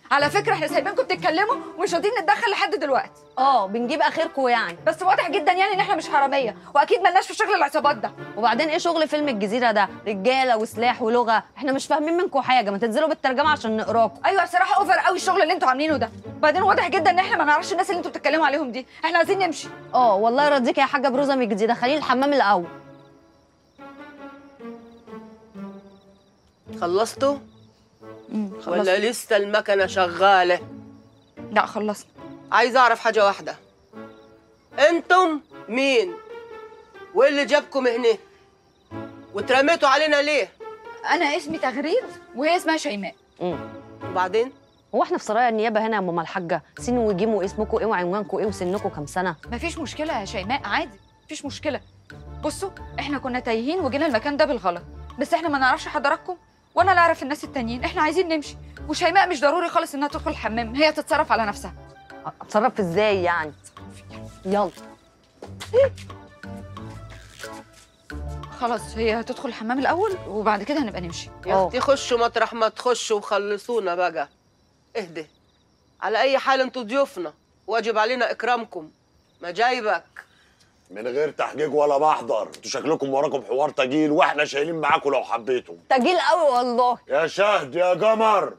على فكره احنا سايبينكم تتكلموا ومش راضيين نتدخل لحد دلوقتي اه بنجيب اخركم يعني بس واضح جدا يعني ان احنا مش حراميه واكيد ملناش في شغل العصابات ده وبعدين ايه شغل فيلم الجزيره ده رجاله وسلاح ولغه احنا مش فاهمين منكم حاجه ما تنزلوا بالترجمه عشان نقراكم ايوه بصراحه اوفر قوي الشغل اللي انتوا عاملينه ده وبعدين واضح جدا ان احنا ما نعرفش الناس اللي انتوا بتتكلموا عليهم دي احنا عايزين نمشي اه والله يرضيك يا حاجه بروزه من الجديده خليه الحمام الاول خلصتوا خلصنا ولا لسه المكنه شغاله لا خلصنا عايز اعرف حاجه واحده انتم مين وايه اللي جابكم هنا واترميتوا علينا ليه انا اسمي تغريد وهي اسمها شيماء امم وبعدين هو احنا في سرايا النيابه هنا يا ماما الحاجه سين وجيم واسمكم ايه وعنوانكم ايه وسنكم كام سنه مفيش مشكله يا شيماء عادي مفيش مشكله بصوا احنا كنا تايهين وجينا المكان ده بالغلط بس احنا ما نعرفش حضراتكم وانا لا اعرف الناس التانيين احنا عايزين نمشي وشيماء مش ضروري خالص انها تدخل الحمام هي تتصرف على نفسها اتصرف ازاي يعني يلا خلاص هي هتدخل الحمام الاول وبعد كده هنبقى نمشي يا أوه. اختي خشوا مطرح ما تخشوا وخلصونا بقى اهدي على اي حال انتوا ضيوفنا واجب علينا اكرامكم ما جايبك من غير تحقيق ولا محضر انتوا شكلكم وراكم حوار تجيل واحنا شايلين معاكم لو حبيتوا تجيل قوي والله يا شهد يا قمر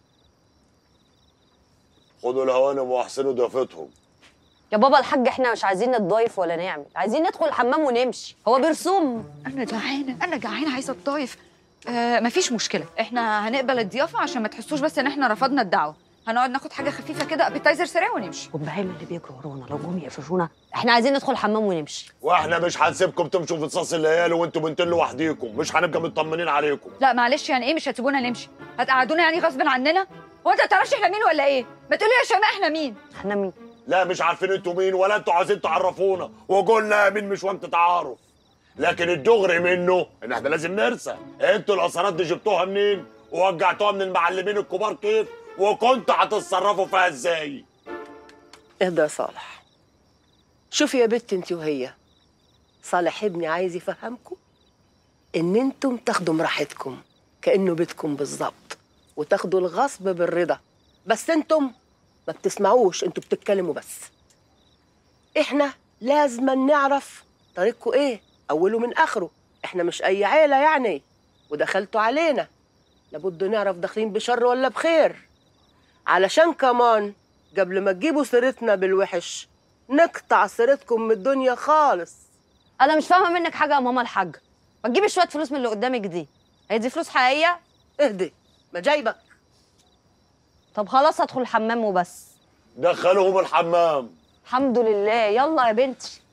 خدوا الهوانم واحسنوا ضيافتهم يا بابا الحاج احنا مش عايزين نتضايف ولا نعمل عايزين ندخل الحمام ونمشي هو برسوم انا جعانه انا جعانه عايزه الضيف آه مفيش مشكله احنا هنقبل الضيافه عشان ما تحسوش بس ان احنا رفضنا الدعوه هنقعد ناخد حاجه خفيفه كده ابيتايزر سريع ونمشي والبهايم اللي بيجروا ورانا لو جم يقفشونا احنا عايزين ندخل الحمام ونمشي واحنا مش هنسيبكم تمشوا في صاص الليالي وانتوا بنتين لوحديكم مش هنبقى مطمنين عليكم لا معلش يعني ايه مش هتسيبونا نمشي هتقعدونا يعني غصب عننا هو انت ما تعرفش احنا مين ولا ايه ما تقولي يا شيماء احنا مين احنا مين لا مش عارفين انتوا مين ولا انتوا عايزين تعرفونا وقلنا يا مين مش وقت تعارف لكن الدغري منه ان احنا لازم نرسى انتوا الاثارات دي جبتوها منين ووجعتوها من المعلمين الكبار كيف وكنتوا هتتصرفوا فيها ازاي اهدى يا صالح شوفي يا بنت انت وهي صالح ابني عايز يفهمكم ان انتم تاخدوا براحتكم كانه بيتكم بالظبط وتاخدوا الغصب بالرضا بس انتم ما بتسمعوش انتوا بتتكلموا بس احنا لازم نعرف طريقكم ايه اوله من اخره احنا مش اي عيله يعني ودخلتوا علينا لابد نعرف داخلين بشر ولا بخير علشان كمان قبل ما تجيبوا سيرتنا بالوحش نقطع سيرتكم من الدنيا خالص انا مش فاهمه منك حاجه يا ماما الحاجه ما تجيبي شويه فلوس من اللي قدامك دي هي دي فلوس حقيقيه اهدي ما جايبك طب خلاص هدخل الحمام وبس دخلوهم الحمام الحمد لله يلا يا بنتي